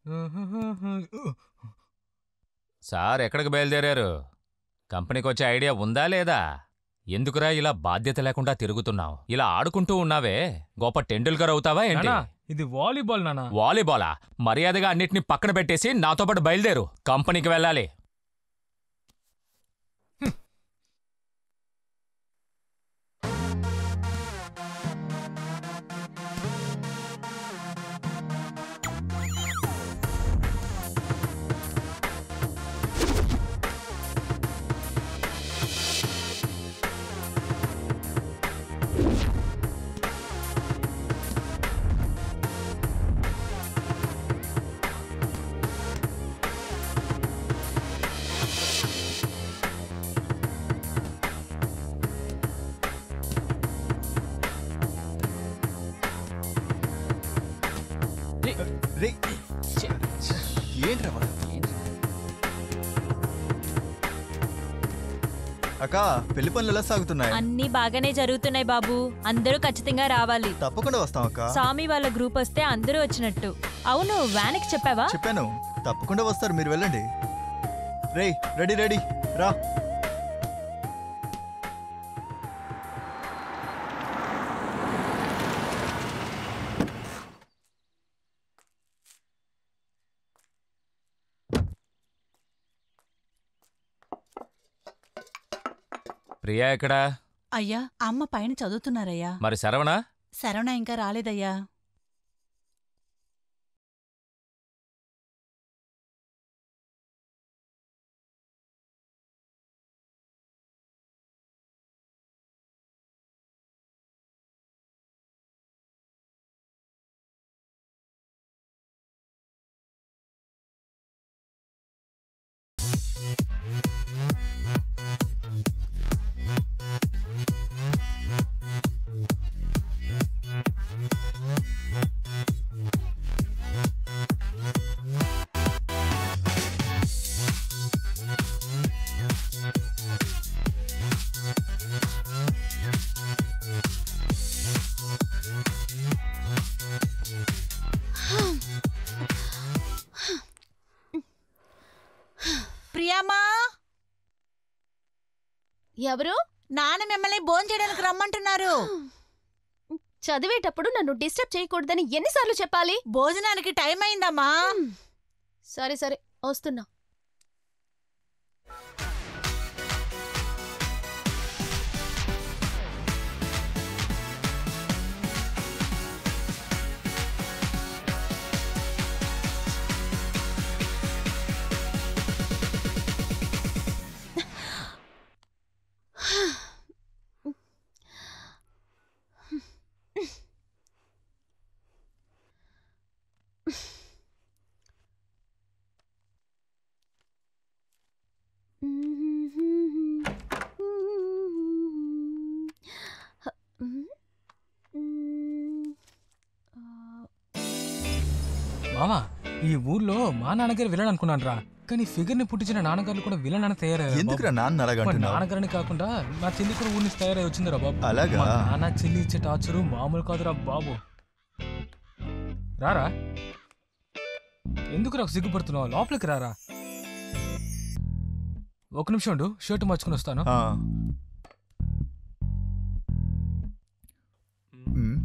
Sir ఎక్కడికి బయలుదేరారు కంపెనీకి వచ్చే ఐడియా ఉందా లేదా ఎందుకురా ఇలా బాధ్యత లేకుండా తిరుగుతున్నావు ఇలా ఆడుకుంటూ ఉన్నావే గొప్ప టెండూల్కర్ అవుతావా ఏంటి నానా ఇది వాలీబాల్ నానా వాలీబాలా మర్యాదగా అన్నిటిని పక్కన పెట్టేసి నాతో పాటు బయలుదేరు కంపెనీకి వెళ్ళాలి రే ఏంట్రా వాడు? అక్క పెళ్లి పనులు ఎలా సాగుతున్నాయి అన్నీ బాగానే జరుగుతున్నాయి బాబు అందరూ ఖచ్చితంగా రావాలి తప్పకుండా వస్తాం అక్క స్వామి వాళ్ళ గ్రూప్ వస్తే అందరూ వచ్చినట్టు అవును వ్యాన్కి చెప్పావా చెప్పాను తప్పకుండా వస్తారు మీరు వెళ్ళండి రేయ్ రెడీ రెడీ రా ప్రియా ఎక్కడా అయ్యా అమ్మ పైన చదువుతున్నారయ్యా మరి శరవణ శరవణ ఇంకా రాలేదయ్యా ప్రియామా ఎవరు నాన్న మిమ్మల్ని భోజనం చేయడానికి రమ్మంటున్నారు చదివేటప్పుడు నన్ను డిస్టర్బ్ చేయకూడదని ఎన్నిసార్లు చెప్పాలి భోజనానికి టైం అయిందమ్మా సరే సరే వస్తున్నా మామా ఈ ఊర్లో మా నాన్నగారు విలన్ అనుకున్నాను రా కానీ ఫిగర్ ని పుట్టించిన నాన్నగారు కూడా విలన్ అని తయారయ్యారు ఎందుకురా నాన్న మా అలాగంటున్నావు నాన్నగారిని కాకుండా నా చెల్లి కూడా ఊరి నుంచి తయారై వచ్చిందిరా బాబు అలాగా? మా నాన్న చెల్లి ఇచ్చే టార్చరు మామూలు కాదురా బాబు రారా ఎందుకు నాకు సిగ్గుపడుతున్నావు లోపలికి రారా ఒక నిమిషం ఉండు షర్ట్ మార్చుకుని వస్తాను ఆ. మ్.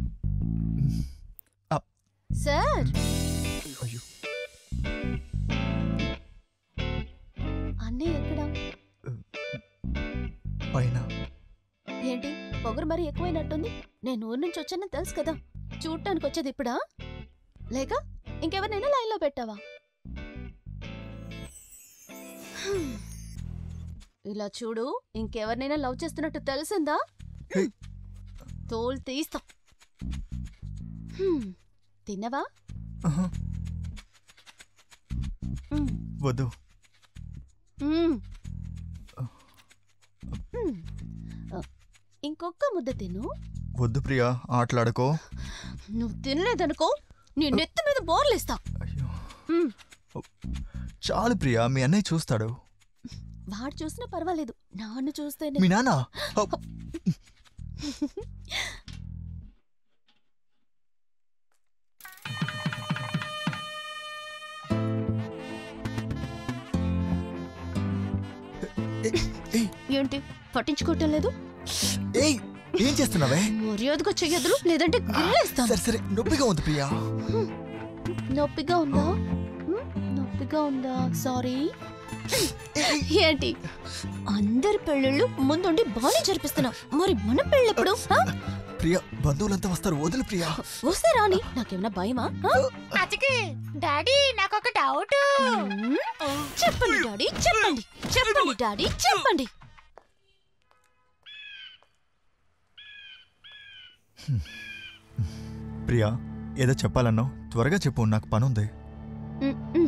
సార్ అయ్యో. అన్నయ్య ఎక్కడా పైన ఏంటి పొగరు మరి ఎక్కువైనట్టుంది నేను ఊరు నుంచి వచ్చానని తెలుసు కదా చూడటానికి వచ్చేది ఇప్పుడా లేక ఇంకెవరినైనా లైన్లో పెట్టావా హ్మ్. ఇలా చూడు ఇంకెవరినైనా లవ్ చేస్తున్నట్టు తెలిసిందా హే. తోలు తీస్తా హ్మ్. తిన్నవా ఆహా. హ్మ్. వద్దు మ్మ్. మ్మ్. ఆ, ఇంకొక ముద్ద తిను వద్దు ప్రియా ఆటలాడుకో నువ్వు తినలేదనుకో నీ నెత్తి మీద బోర్లేస్తా అయ్యో మ్మ్. చాలు ప్రియా మీ అన్నయ్య చూస్తాడు వాడు చూసినా పర్వాలేదు నాన్ను చూస్తేనే మీ నాన్న హ, ఏయ్ ఏంటి పట్టించుకోవటం లేదు ఏయ్ ఏం చేస్తున్నావే మర్యాదగా చెయ్యదులు లేదంటే గిల్లేస్తాను సరే సరే నొప్పిగా ఉంది ప్రియా నొప్పిగా ఉందా హ్మ్? నొప్పిగా ఉందా సారీ ఏంటి అందరి పెళ్ళిళ్ళు ముందుండి బాగా జరిపిస్తున్నావు మరి మన పెళ్ళెప్పుడు ఆ? ప్రియా బంధువులంతా వస్తారు వదులు ప్రియా వస్తే రాని నాకేమైనా భయమా ఆ? డాడీ నాకు ఒక డౌట్ హ్మ్? చెప్పండి డాడీ చెప్పండి చెప్పండి డాడీ చెప్పండి ప్రియా ఏదో చెప్పాలన్నావు త్వరగా చెప్పు నాకు పని ఉంది హ్మ్, హ్మ్.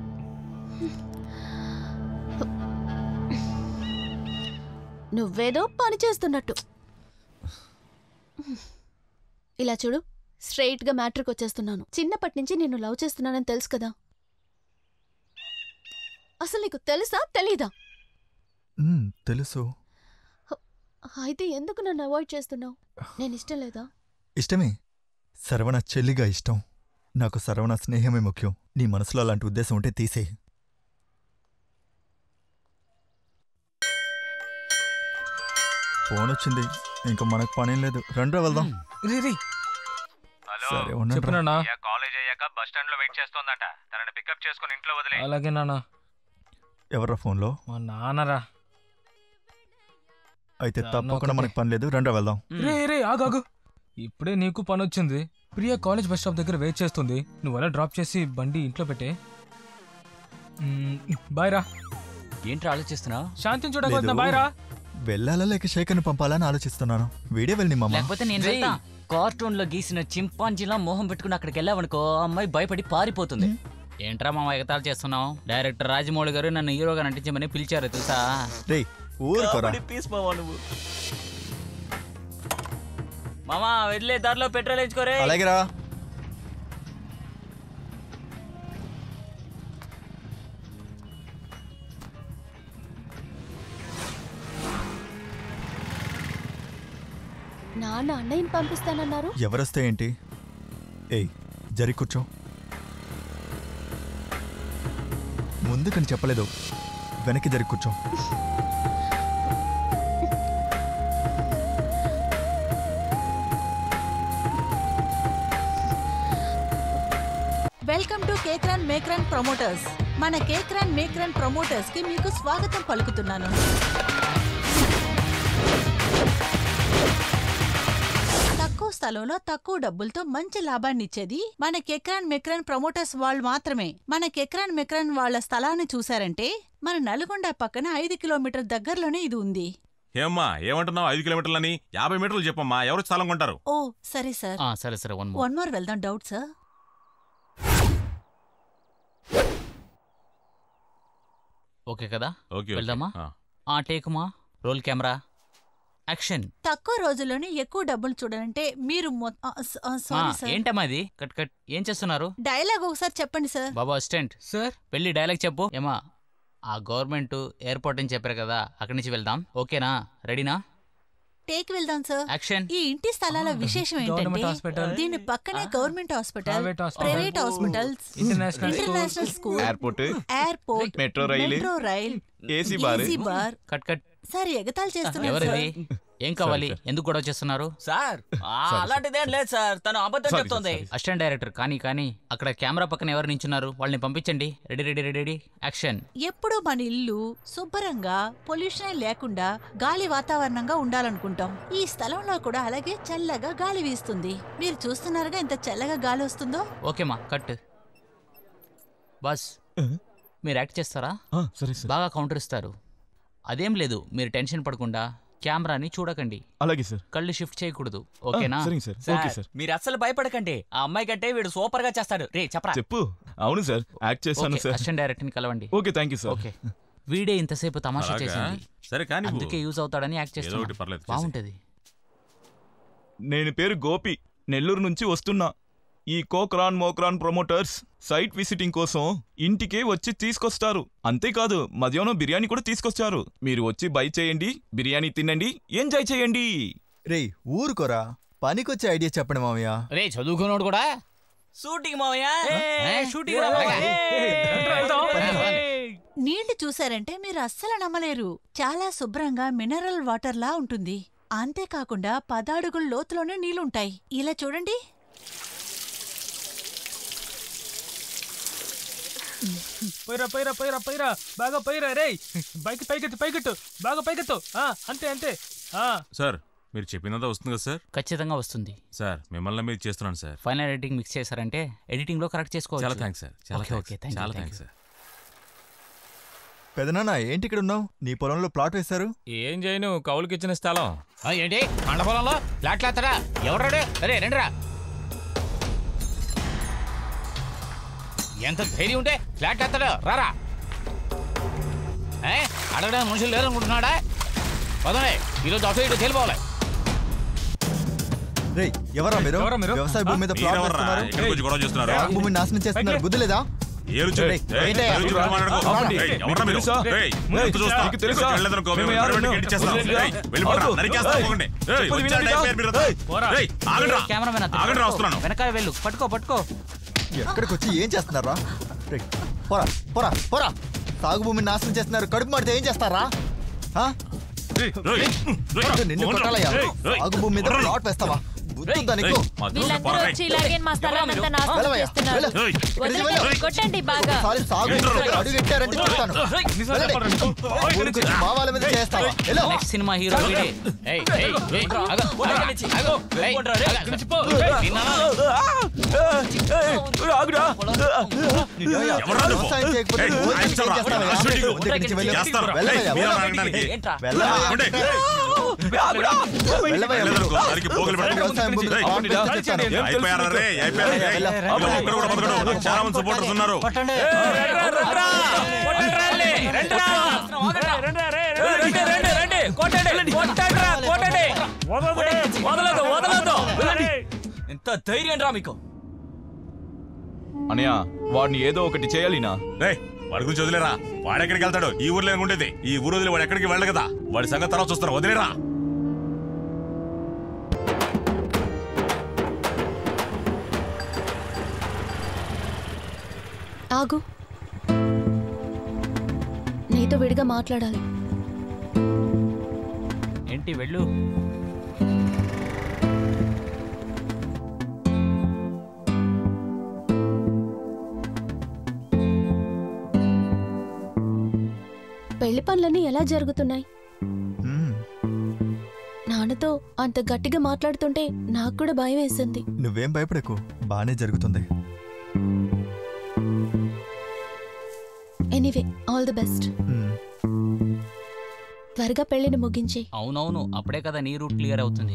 నువ్వేదో పని చేస్తున్నట్టు ఇలా చూడు స్ట్రైట్ గా మ్యాట్రిక్ వచ్చేస్తున్నాను చిన్నప్పటి నుంచి నిన్ను లవ్ చేస్తున్నానని తెలుసు కదా అసలు నీకు తెలుసా తెలీదా మ్, తెలుసు అయితే ఎందుకు నన్ను అవాయిడ్ చేస్తున్నావు నేను ఇష్టం లేదా ఇష్టమే సరవణ చెల్లిగా ఇష్టం నాకు సరవణ స్నేహమే ముఖ్యం నీ మనసులో అలాంటి ఉద్దేశం ఉంటే తీసే ఫోన్ వచ్చింది ఇంకా మనకు పనేం లేదు రండ్రా వెళ్దాం రే రే సరే ఉండండి చెప్పినా కాలేజ్ అయ్యాక బస్ స్టాండ్ లో వెయిట్ చేస్తోందట తనని పికప్ చేసుకుని ఇంట్లో వదిలే అలాగే నాన్న ఎవర్రా ఫోన్లో మా నాన్నరా అయితే నాన్న తప్పకుండా ఒకటే. మనకు పని లేదు రండ్రా వెళ్దాం రే రే ఆగాగు ఇప్పుడే నీకు పని వచ్చింది ప్రియా కాలేజ్ బస్ స్టాప్ దగ్గర వెయిట్ చేస్తుంది నువ్వు అలా డ్రాప్ చేసి బండి ఇంట్లో పెట్టే మ్మ్, బాయ్ రా ఏంట్రా ఆలోచిస్తున్నావు శాంతిని చూడకపోతున్నా లేదు. బాయ్ రా వెళ్ళాలా లేక శేఖర్ని పంపాలని ఆలోచిస్తున్నాను వీడే వెళ్ళి మమ్మ లేకపోతే నేను రేయ్. వెళ్తా కార్టూన్ లో గీసిన చింపాంజీలా మొహం పెట్టుకుని అక్కడికి వెళ్ళావనుకో ఆ అమ్మాయి భయపడి పారిపోతుంది ఏంట్రా మా ఎగతాలు చేస్తున్నావు డైరెక్టర్ రాజమౌళి గారు నన్ను హీరోగా నటించమని పిలిచారు తెలుసా రేయ్ ఊరుకోరా మామా వెళ్ళే దారిలో పెట్రోల్ వేయించుకోరే అలాగేరా నాన్న అన్నయ్యని పంపిస్తానన్నారు ఎవరొస్తే ఏంటి ఏయ్ జరి కూర్చో ముందుకని చెప్పలేదు వెనక్కి జరి కూర్చో వెల్కమ్ టు కేక్రాన్ మేక్రాన్ ప్రమోటర్స్ మన కేక్రాన్ మేక్రాన్ ప్రమోటర్స్ కి మీకు స్వాగతం పలుకుతున్నాను తక్కువ స్థలంలో తక్కువ డబ్బులతో మంచి లాభాన్ని ఇచ్చేది మన కెక్రాన్ మెక్రాన్ ప్రమోటర్స్ వాళ్ళు మాత్రమే మన కెక్రాన్ మెక్రాన్ వాళ్ళ స్థలాన్ని చూసారంటే మన నల్గొండ పక్కన ఐదు కిలోమీటర్ దగ్గరలోనే ఇది ఉంది ఏమ్మా ఏమంటున్నావు ఐదు కిలోమీటర్లని యాభై మీటర్లు చెప్పమ్మా ఎవరు స్థలం కొంటారు ఓ సరే సార్ ఆ, సరే సరే వన్ వన్ మోర్ వెళ్దాం డౌట్ సార్ ఓకే కదా ఓకే ఓకే. వెళ్దామా? ఆ. ఆ టేకుమా రోల్ కెమెరా యాక్షన్ తక్కువ రోజుల్లోనే ఎక్కువ డబ్బులు చూడాలంటే మీరు మొ- ఆ, స- ఆ, మా, సారీ సార్ ఏంటమ్మా ఇది కట్ కట్ ఏం చేస్తున్నారు డైలాగ్ ఒకసారి చెప్పండి సార్ బాబా అసిస్టెంట్ సార్ వెళ్ళి డైలాగ్ చెప్పు ఏమా ఆ గవర్నమెంట్ ఎయిర్పోర్ట్ అని చెప్పారు కదా అక్కడి నుంచి వెళ్దాం ఓకేనా రెడీనా టేక్ వెళ్దాం సార్ యాక్షన్ ఈ ఇంటి స్థలాల విశేషం గవర్నమెంట్ ఏంటంటే హాస్పిటల్ దీని పక్కనే government hospital private hospital private hospitals international school international school airport airport metro rail metro rail AC bar easy bar cut cut sir ఎగతాలు చేస్తున్నారు ఎవరిది సార్. ఏం కావాలి ఎందుకు గొడవ చేస్తున్నారు సార్ అలాంటిదేం లేదు సార్ తను అబద్ధం Sorry, చెప్తోంది sorry, అసిస్టెంట్ డైరెక్టర్ కానీ కానీ అక్కడ కెమెరా పక్కన ఎవరు నించున్నారు వాళ్ళని పంపించండి ready ready ready ready action ఎప్పుడూ మన ఇల్లు శుభ్రంగా పొల్యూషన్ లేకుండా గాలి వాతావరణంగా ఉండాలనుకుంటాం ఈ స్థలంలో కూడా అలాగే చల్లగా గాలి వీస్తుంది మీరు చూస్తున్నారుగా ఎంత చల్లగా గాలి వస్తుందో ఓకేమా కట్ బస్ మీరు యాక్ట్ చేస్తారా సరే సార్ బాగా కౌంటర్ ఇస్తారు అదేం లేదు మీరు టెన్షన్ పడకుండా కెమెరాని చూడకండి అలాగే సార్ కళ్ళు షిఫ్ట్ చేయకూడదు ఓకేనా సరే సార్ ఓకే సార్ మీరు అస్సలు భయపడకండి ఆ అమ్మాయి కంటే వీడు సూపర్ గా చేస్తాడు రే చెప్పరా చెప్పు అవును సార్ యాక్ట్ చేశాను ఓకే సార్ అసిస్టెంట్ డైరెక్టర్ని కలవండి okay thank you sir okay వీడే ఇంతసేపు తమాషా అలాగా? చేసింది సరే కానీ అందుకే యూజ్ అవుతాడని యాక్ట్ ఏదో ఒకటి చేస్తున్నా పర్లేదు చేసేయ్. బాగుంటది నేను పేరు గోపి నెల్లూరు నుంచి వస్తున్నా ఈ కోక్రాన్ మోక్రాన్ ప్రమోటర్స్ సైట్ విజిటింగ్ కోసం ఇంటికే వచ్చి తీసుకొస్తారు అంతేకాదు మధ్యాహ్నం బిర్యానీ కూడా తీసుకొచ్చారు మీరు వచ్చి బై చేయండి బిర్యానీ తినండి ఎంజాయ్ చేయండి రేయ్ ఊరుకోరా పనికొచ్చే ఐడియా చెప్పండి మామయ్య రే చదువుకున్నాడు కూడా షూటింగ్ మావయ్య ఏ, షూటింగ్ అలాగా? రండి, వెళ్దాం. నీళ్లు చూశారంటే మీరు అస్సలు నమ్మలేరు చాలా శుభ్రంగా మినరల్ వాటర్లా ఉంటుంది అంతేకాకుండా పదాడుగుల లోతులోనే నీళ్లుంటాయి ఇలా చూడండి పైరా పైరా పైరా పైరా బాగా పైరా రేయ్ బైక్ పైకెత్తు పైకెత్తు బాగా పైకెత్తు ఆ, అంతే అంతే ఆ సార్ మీరు చెప్పినంత వస్తుంది కదా సార్ ఖచ్చితంగా వస్తుంది సార్ మిమ్మల్ని మీరు చేస్తున్నాను సార్ ఫైనల్ ఎడిటింగ్ మిక్స్ చేశారంటే ఎడిటింగ్ లో కరెక్ట్ చేసుకోవచ్చు చాలా థ్యాంక్స్ సార్ చాలా okay, okay, thanks thank you, చాలా thank థ్యాంక్స్ you. సార్ పెదనాన్న ఏంటి ఇక్కడ ఉన్నావు నీ పొలంలో ప్లాట్ వేశారు ఏం చేయను కౌలుకిచ్చిన స్థలం ఆ, ఏంటి మండపంలో ఫ్లాట్ లేస్తారా ఎవరాడు అరే రండిరా ఎంత ధైర్యం ఉంటే ఫ్లాట్ లేస్తాడు రారా ఏ అడగడానికి మనుషులు లేరనుకుంటున్నాడా పదనే ఈరోజు అటు ఇటు తెలిపోవాలి రేయ్ ఎవరా మీరు ఎవరా మీరు? వ్యవసాయ భూమి మీద ప్లాట్ మీరెవర్రా? వేస్తున్నారు ఇక్కడికి వచ్చి గొడవ చేస్తున్నారు సాగు భూమిని నాశనం చేస్తున్నారు బుద్ధి లేదా ఏ రుచి? రేయ్, ఏయ్, ఏంటయ్యా? ఏ రుచి గురించి మాట్లాడుకో? ఆపండి. ఏయ్, ఎవర్రా మీరు? తెలుసా? ఏయ్, ఏయ్, ఎంత చూస్తా? నీకు తెలుసా? ఇక్కడ వెళ్ళదనుకో, మేము మేము ఎవరు ఎవరిని ఉన్నాం? గెంటి చేస్తాం. వదిలేయ్. ఏయ్, వెళ్ళిపోరా, ఆగు. నరికేస్తాం, ఏయ్, పోకండి. ఏయ్, చెప్పు వచ్చాడు, వినండి, అయిపోయారు మీరు. ఏయ్, పోరా. ఏయ్, ఆగండ్రా. కెమెరామెన్ ఆగండ్రా, వస్తున్నాను. వెనకాల వెళ్ళు పట్టుకో పట్టుకో ఎక్కడికి వచ్చి ఏం చేస్తున్నారా రేయ్, పోరా పోరా పోరా సాగు భూమిని నాశనం చేస్తున్నారు కడుపు మాడితే ఏం చేస్తారా ఆ? ఏయ్, ఏయ్, వద్దు, నిన్ను పోండ్రా. కొట్టాలయ్యా ఏయ్, ఏయ్, సాగు భూమి మీద పోండ్రా. ప్లాట్ వేస్తావా బుద్ధి ఉందా ఏయ్, నీకు మా దూరం వీళ్ళందరూ పోరా, వచ్చి ఇలాగే మా స్థలాన్నంతా నాశనం వెళ్ళవయ్యా, చేస్తున్నారు వెళ్ళు. ఏయ్, ఇక్కడికి వదలండి, వెళ్ళు. కొట్టండి బాగా ఒకసారి సాగు భూమి దగ్గర అడుగు పెట్టారంటే చూస్తాను వెళ్ళండి. ఊరికి వచ్చి మా వాళ్ళ మీద చేస్తావా వెళ్ళు. నెక్స్ట్ సినిమా హీరో వీడే ఏయ్ ఏయ్ ఏయ్ ఆగు, ఆగు, ఆగు, ఏయ్, ఆగు. నిన్ననా? ఆగురా ఎవర్రా నువ్వు? వ్యవసాయం చేయకపోతే ఏయ్, రోజు ఆయన ఏం చవరా. చేస్తావయ్యా? అసలు నీకు ఇక్కడి నుంచి వెళ్ళు. చేస్తారు. వెళ్ళవయ్యా, ఏయ్, మీరు వెళ్ళవయ్యా. అడగడానికి. వెళ్ళవయ్యా. ఉండే. వెళ్ళవయ్యా, వెళ్ళదనుకో, వెళ్ళు. దానికి పోగులు పెట్టు. వ్యవసాయం భూమి ఏయ్, ప్లాట్ వేస్తే చేస్తాను. ఏం తెలుసు అయిపోయారా రే అయిపోయారా రే? వెళ్ళ. ఇలా ఒక్కడు కూడా బతకడు. నాకు చాలా మంది సపోర్టర్స్ ఉన్నారు ఎంత ధైర్యం రా మీకు అనయ్య వాడిని ఏదో ఒకటి చేయాలినా రే వాడి గురించి వదిలేరా వాడు ఎక్కడికి వెళ్తాడు ఈ ఊర్లో ఉండేది ఈ ఊరు వదిలి వాడు ఎక్కడికి వెళ్ళడు కదా వాడి సంగతి తర్వాత చూస్తారు వదిలేరా ఆగు నీతో విడిగా మాట్లాడాలి ఏంటి వెళ్ళు పెళ్లి పనులన్నీ ఎలా జరుగుతున్నాయి మ్మ్. నాన్నతో అంత గట్టిగా మాట్లాడుతుంటే నాకు కూడా భయం వేసింది నువ్వేం భయపడకు బానే జరుగుతుంది anyway all the best hmm. త్వరగా పెళ్లిని ముగించి అవునవును అప్పుడే కదా నీ రూట్ క్లియర్ అవుతుంది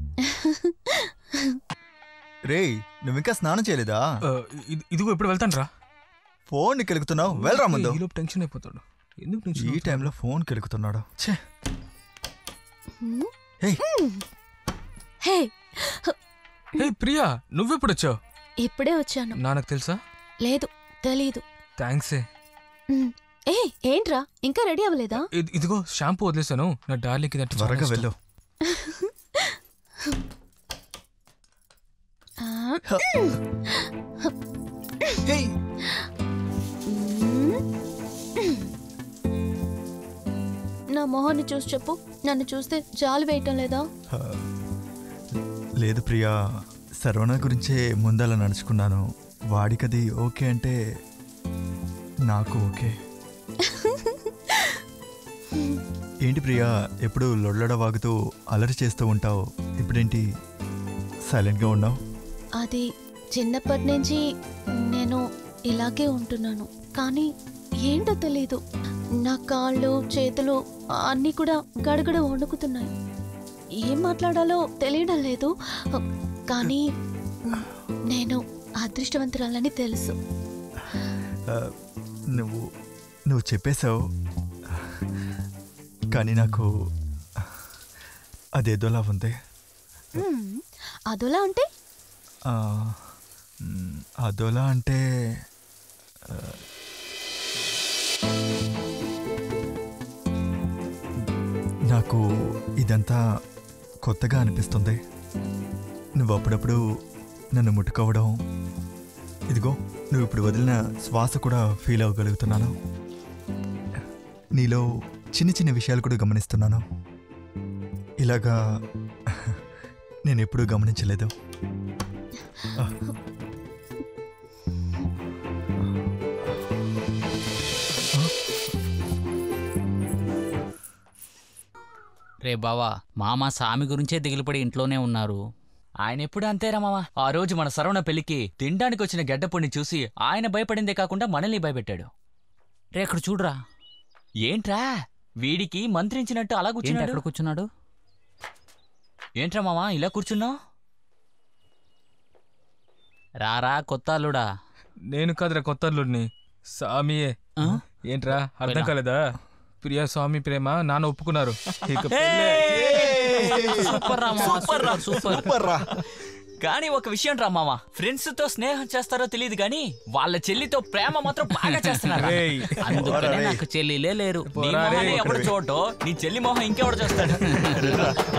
రేయ్ నువ్వింకా స్నానం చేయలేదా ఆ, ఇది- ఇదిగో ఇప్పుడు వెళ్తాను రా ఫోన్ కెలుకుతున్నావు వెళ్ళరా ముందు ఈలోపు టెన్షన్ అయిపోతాడు ఎందుకు టెన్షన్ ఈ అవుతావు? టైంలో ఫోన్ కెలుకుతున్నాడు ఛే హ్మ్? ఏయ్. హ్మ్. హే హే ప్రియా నువ్వెప్పుడు వచ్చావు ఇప్పుడే వచ్చాను నాన్నకు తెలుసా లేదు తెలీదు థ్యాంక్స్ హ్మ్. ఏ ఏంట్రా ఇంకా రెడీ అవ్వలేదా ఇదిగో షాంపూ వదిలేసాను నా డార్లింగ్ ఇదంటే చాలా త్వరగా ఇష్టం. వెళ్ళు ఆ, ఏయ్, మ్మ్. నా మొహాన్ని చూసి చెప్పు నన్ను చూస్తే జాలి వేయటం లేదా ఆ, లేదు ప్రియా శరవణ గురించే ముందలా నడుచుకున్నాను వాడికది ఓకే అంటే నాకు ఓకే ఏంటి ప్రియా ఎప్పుడు లొల్లడ వాగుతూ అలరి చేస్తూ ఉంటావు ఇప్పుడేంటి సైలెంట్గా ఉన్నావు అది చిన్నప్పటి నుంచి నేను ఇలాగే ఉంటున్నాను కానీ ఏంటో తెలీదు నా కాళ్ళు చేతులు అన్నీ కూడా గడగడ వణుకుతున్నాయి ఏం మాట్లాడాలో తెలియడం లేదు కానీ నేను అదృష్టవంతురాలని తెలుసు ఆ, నువ్వు నువ్వు చెప్పేశావు కానీ నాకు అదేదోలా ఉంది హ్మ్. అదోలా అంటే ఆ, మ్, అదోలా అంటే ఆ, నాకు ఇదంతా కొత్తగా అనిపిస్తుంది నువ్వు అప్పుడప్పుడు నన్ను ముట్టుకోవడం ఇదిగో నువ్వు ఇప్పుడు వదిలిన శ్వాస కూడా ఫీల్ అవ్వగలుగుతున్నాను నీలో చిన్న చిన్న విషయాలు కూడా గమనిస్తున్నాను ఇలాగా నేను ఎప్పుడూ గమనించలేదు రే బావా మామ సామి గురించే దిగులుపడి ఇంట్లోనే ఉన్నారు ఆయన ఎప్పుడు అంతేరా మామ ఆ రోజు మన సరవణ పెళ్లికి తినడానికి వచ్చిన గడ్డపుడిని చూసి ఆయన భయపడిందే కాకుండా మనల్ని భయపెట్టాడు రే అక్కడ చూడరా ఏంట్రా వీడికి మంత్రించినట్టు అలా ఏంటి కూర్చున్నాడు అక్కడ కూర్చున్నాడు ఏంట్రా మామ ఇలా కూర్చున్నావు రారా కొత్త అల్లుడా నేను కాదురా కొత్త అల్లుడిని స్వామియే ఆ? ఏంట్రా అర్థం పోయినా. కాలేదా ప్రియా స్వామి ప్రేమ నాన్న ఒప్పుకున్నారు ఇక పెళ్ళే. సూపర్ రా మామ, సూపర్ సూపర్ సూపర్ రా కానీ ఒక విషయం రా మామ ఫ్రెండ్స్ తో స్నేహం చేస్తారో తెలియదు కానీ వాళ్ళ చెల్లితో ప్రేమ మాత్రం బాగా చేస్తున్నారు రేయ్, అందుకనే నాకు చెల్లిలే లేరు నీ పోరా రే. మొహాన్ని ఎవడు చూడటం నీ చెల్లి మొహం ఇంకెవడు చేస్తాడు